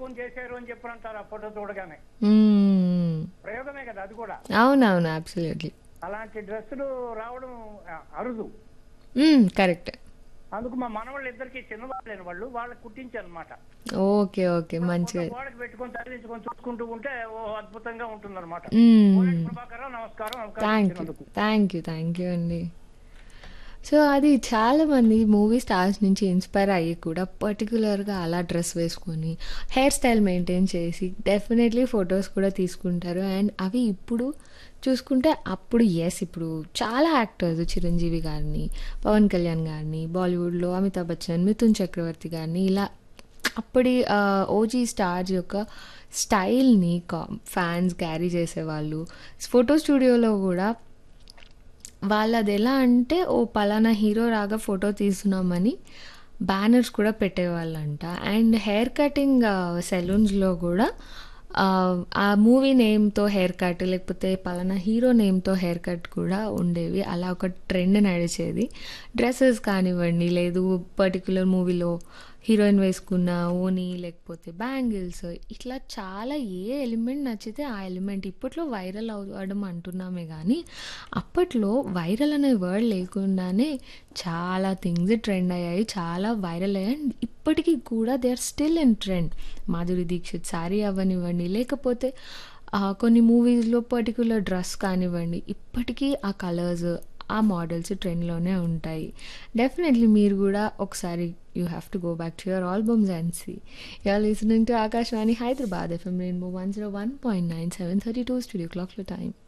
ప్రయోగం చేశారు అని చెప్పి అంటారు ఆ ఫోటో చూడగానే మ్మ్. ప్రయోగమే కదా అది కూడా అవునవును అబ్సల్యూట్లీ అలాంటి డ్రెస్సులు రావడం ఆ, అరుదు కరెక్ట్ అందుకు మా మనవాళ్ళు ఇద్దరికి చిన్నవాళ్ళైన వాళ్ళు వాళ్ళకి కుట్టించారు అనమాట ఓకే ఓకే మంచిగా గోడకి పెట్టుకొని తరలించుకొని చూసుకుంటూ ఉంటే ఓ అద్భుతంగా ఉంటుంది అనమాట మ్మ్. ప్రభాకర్ నమస్కారం అవకాశం థ్యాంక్ యూ ఇచ్చినందుకు. థ్యాంక్ యూ థ్యాంక్ యూ అండి సో అది చాలామంది మూవీ స్టార్స్ నుంచి ఇన్స్పైర్ అయ్యి కూడా పర్టికులర్గా అలా డ్రెస్ వేసుకొని హెయిర్ స్టైల్ మెయింటైన్ చేసి డెఫినెట్లీ ఫొటోస్ కూడా తీసుకుంటారు అండ్ అవి ఇప్పుడు చూసుకుంటే అప్పుడు ఎస్ ఇప్పుడు చాలా యాక్టర్స్ చిరంజీవి గారిని పవన్ కళ్యాణ్ గారిని బాలీవుడ్లో అమితాబ్ బచ్చన్ మిథున్ చక్రవర్తి గారిని ఇలా అప్పటి ఓజీ స్టార్స్ యొక్క స్టైల్ని ఫ్యాన్స్ క్యారీ చేసేవాళ్ళు ఫోటో స్టూడియోలో కూడా వాళ్ళది ఎలా అంటే ఓ పలానా హీరో రాగా ఫోటో తీస్తున్నామని బ్యానర్స్ కూడా పెట్టేవాళ్ళంట అండ్ హెయిర్ కటింగ్ సెలూన్స్లో కూడా ఆ, ఆ మూవీ నేమ్తో హెయిర్ కట్ లేకపోతే పలానా హీరో నేమ్తో హెయిర్ కట్ కూడా ఉండేవి అలా ఒక ట్రెండ్ నడిచేది డ్రెస్సెస్ కానివ్వండి లేదు పర్టికులర్ మూవీలో హీరోయిన్ వేసుకున్న ఓని లేకపోతే బ్యాంగిల్స్ ఇట్లా చాలా ఏ ఎలిమెంట్ నచ్చితే ఆ ఎలిమెంట్ ఇప్పట్లో వైరల్ అవ్వడం అంటున్నామే కానీ అప్పట్లో వైరల్ అనే వర్డ్ లేకుండానే చాలా థింగ్స్ ట్రెండ్ అయ్యాయి చాలా వైరల్ అయ్యాయి అండ్ ఇప్పటికీ కూడా they are still in trend Madhuri Dixit sari అవ్వనివ్వండి లేకపోతే ఆ, కొన్ని మూవీస్లో పర్టికులర్ డ్రెస్ కానివ్వండి ఇప్పటికీ ఆ కలర్స్ ఆ మోడల్స్ ట్రెండ్లోనే ఉంటాయి డెఫినెట్లీ మీరు కూడా ఒకసారి you have to go back to your albums and see you're listening to Akashvani Hyderabad FM rainbow one zero one point nine seven thirty two studio క్లాక్లో టైం